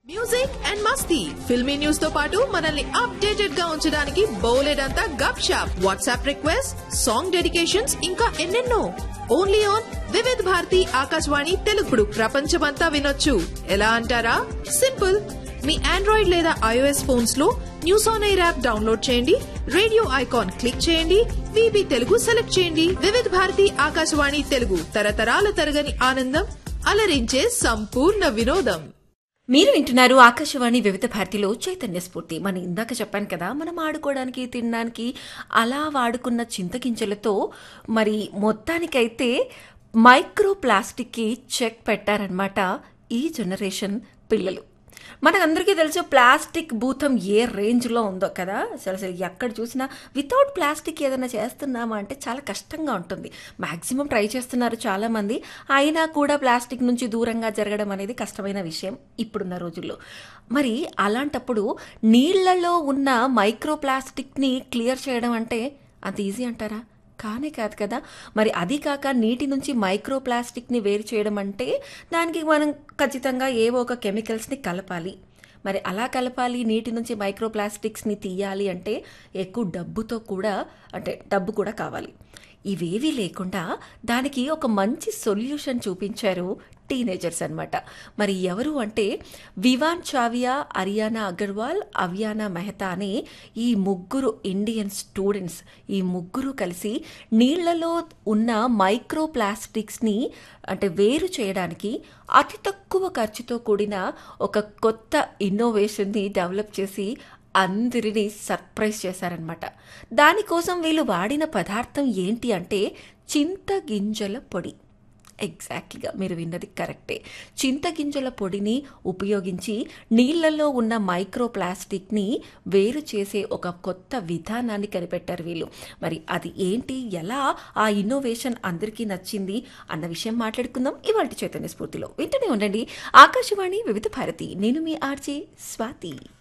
music and మస్తీ filmy news తో పాటు మనల్ని అప్డేటెడ్ గా ఉంచడానికి బోలెడంతా gupshup WhatsApp request song dedications ఇంకా ఎన్నెన్నో ఓన్లీ ఆన్ వివిధ్ భారతి ఆకాశవాణి తెలుగుడు ప్రపంచమంతా వినొచ్చు ఎలా అంటారా సింపుల్ మీ ఆండ్రాయిడ్ లేదా ఐఓఎస్ ఫోన్స్ లో news on air app download చేయండి రేడియో ఐకాన్ క్లిక్ చేయండి విబి తెలుగు సెలెక్ట్ చేయండి వివిధ్ భారతి ఆకాశవాణి తెలుగు తరతరాల తరగని ఆనందం అలరించే సంపూర్ణ వినోదం మీరు వింటున్నారు ఆకాశవాణి వివిధ భారతిలో చైతన్య స్ఫూర్తి మనం ఇందాక చెప్పాను కదా మనం ఆడుకోవడానికి తినడానికి అలా వాడుకున్న చింతగింజలతో మరి మొత్తానికైతే మైక్రో ప్లాస్టిక్కి చెక్ పెట్టారనమాట ఈ జనరేషన్ పిల్లలు మనకందరికీ తెలుసు ప్లాస్టిక్ భూతం ఏ రేంజ్లో ఉందో కదా అసలు అసలు ఎక్కడ చూసినా వితౌట్ ప్లాస్టిక్ ఏదైనా చేస్తున్నామా అంటే చాలా కష్టంగా ఉంటుంది మ్యాక్సిమం ట్రై చేస్తున్నారు చాలామంది అయినా కూడా ప్లాస్టిక్ నుంచి దూరంగా జరగడం అనేది కష్టమైన విషయం ఇప్పుడున్న రోజుల్లో మరి అలాంటప్పుడు నీళ్లలో ఉన్న మైక్రో ప్లాస్టిక్ని క్లియర్ చేయడం అంటే అంత ఈజీ అంటారా కానే కాదు కదా మరి అది కాక నీటి నుంచి మైక్రో ప్లాస్టిక్ని వేరు చేయడం అంటే దానికి మనం ఖచ్చితంగా ఏవో ఒక కెమికల్స్ని కలపాలి మరి అలా కలపాలి నీటి నుంచి మైక్రో ప్లాస్టిక్స్ని తీయాలి అంటే ఎక్కువ డబ్బుతో కూడా అంటే డబ్బు కూడా కావాలి ఇవేవీ లేకుండా దానికి ఒక మంచి సొల్యూషన్ చూపించారు టీనేజర్స్ అనమాట మరి ఎవరు అంటే వివాన్ చావియా అరియానా అగర్వాల్ అవియానా మెహతా అనే ఈ ముగ్గురు ఇండియన్ స్టూడెంట్స్ ఈ ముగ్గురు కలిసి నీళ్లలో ఉన్న మైక్రో ప్లాస్టిక్స్ని అంటే వేరు చేయడానికి అతి తక్కువ ఖర్చుతో కూడిన ఒక కొత్త ఇన్నోవేషన్ని డెవలప్ చేసి అందరినీ సర్ప్రైజ్ చేశారనమాట దానికోసం వీళ్ళు వాడిన పదార్థం ఏంటి అంటే చింతగింజల పొడి ఎగ్జాక్ట్లీగా మీరు విన్నది కరెక్టే చింతగింజల పొడిని ఉపయోగించి నీళ్లలో ఉన్న మైక్రో ప్లాస్టిక్ని వేరు చేసే ఒక కొత్త విధానాన్ని కనిపెట్టారు వీళ్ళు మరి అది ఏంటి ఎలా ఆ ఇన్నోవేషన్ అందరికీ నచ్చింది అన్న విషయం మాట్లాడుకుందాం ఇవాళ చైతన్య స్ఫూర్తిలో వింటూనే ఉండండి ఆకాశవాణి వివిధ భారతి నేను మీ ఆర్జే స్వాతి